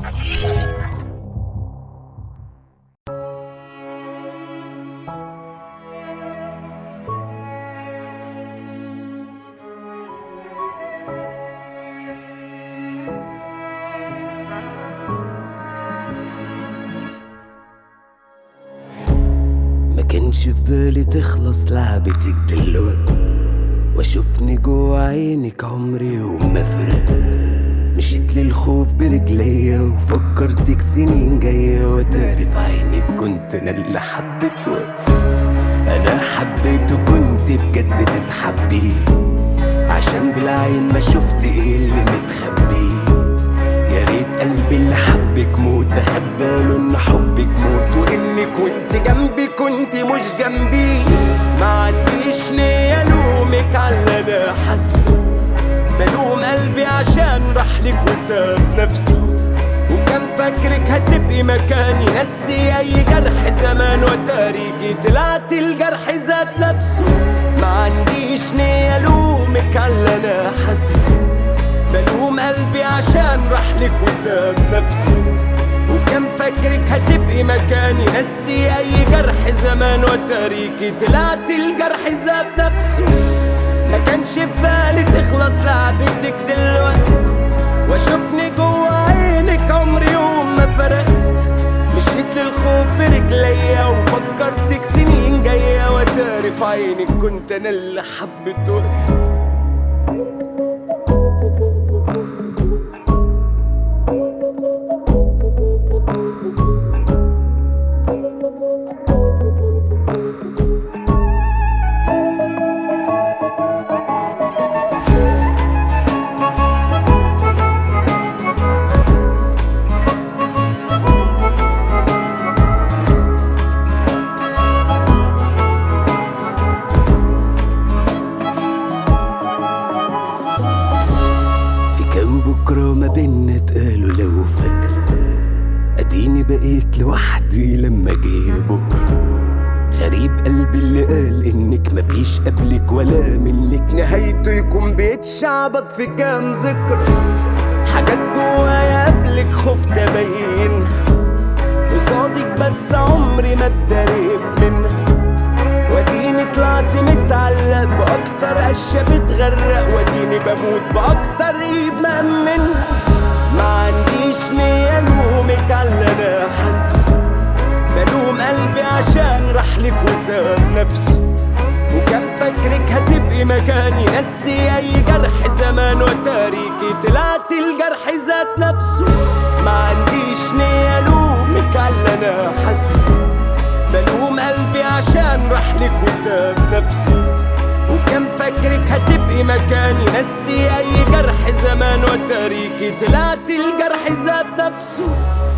ما كانش في بالي تخلص لعبتك دلوقت واشوفني جوا عينك عمري وما فرقت مشيت للخوف برجليا وفكرتك سنين جاية وتعرف عينك كنت انا اللي حبيت وقت انا حبيت وكنت بجد تتحبي عشان بالعين ما شفت ايه اللي متخبي يا ريت قلبي اللي حبك موت اخد باله ان حبك موت وانك كنت جنبي كنت مش جنبي ما عنديش نية الومك على اللي انا حاسه بلوم قلبي عشان راح لك وساب نفسه وكان فاكرك هتبقي مكاني نسي اي جرح زمان وتاريخي طلعت الجرح ذات نفسه ما عنديش نية الومك على اللي انا حاسه بلوم قلبي عشان راح لك وساب نفسه وكان فاكرك هتبقي مكاني نسي اي جرح زمان وتاريخي طلعت الجرح ذات نفسه ما كانش في بالي تخلص لعبتك دلوقتي واشوفني جوا عينك عمري يوم ما فرقت مشيت للخوف برجليا وفكرتك سنين جاية وتاري في عينك كنت انا اللي حبيت وقت في كام بكرة ما بينا اتقالوا لو فاكرة اديني بقيت لوحدي لما جه بكرة غريب قلبي اللي قال انك مفيش قبلك ولا منك نهايته يكون بيتشعبط في كام ذكرى حاجات جوايا قبلك خفت ابينها قصادك بس عمري ما اتدريت منها واديني طلعت متعلق باكتر قشه بتغرق واديني بموت باكتر ايد مأمنها ما عنديش نية الومك على اللي انا حاسه بلوم قلبي عشان راح لك وساب نفسه وكان فاكرك هتبقي مكاني نسي اي جرح زمان وتاريخي طلعت الجرح ذات نفسه ما عنديش نية الومك على اللي انا حاسه بلوم قلبي عشان راح لك وساب نفسه وكان فاكرك هتبقي مكاني نسي اي جرح زمان وتاريخي طلعت الجرح ذات نفسه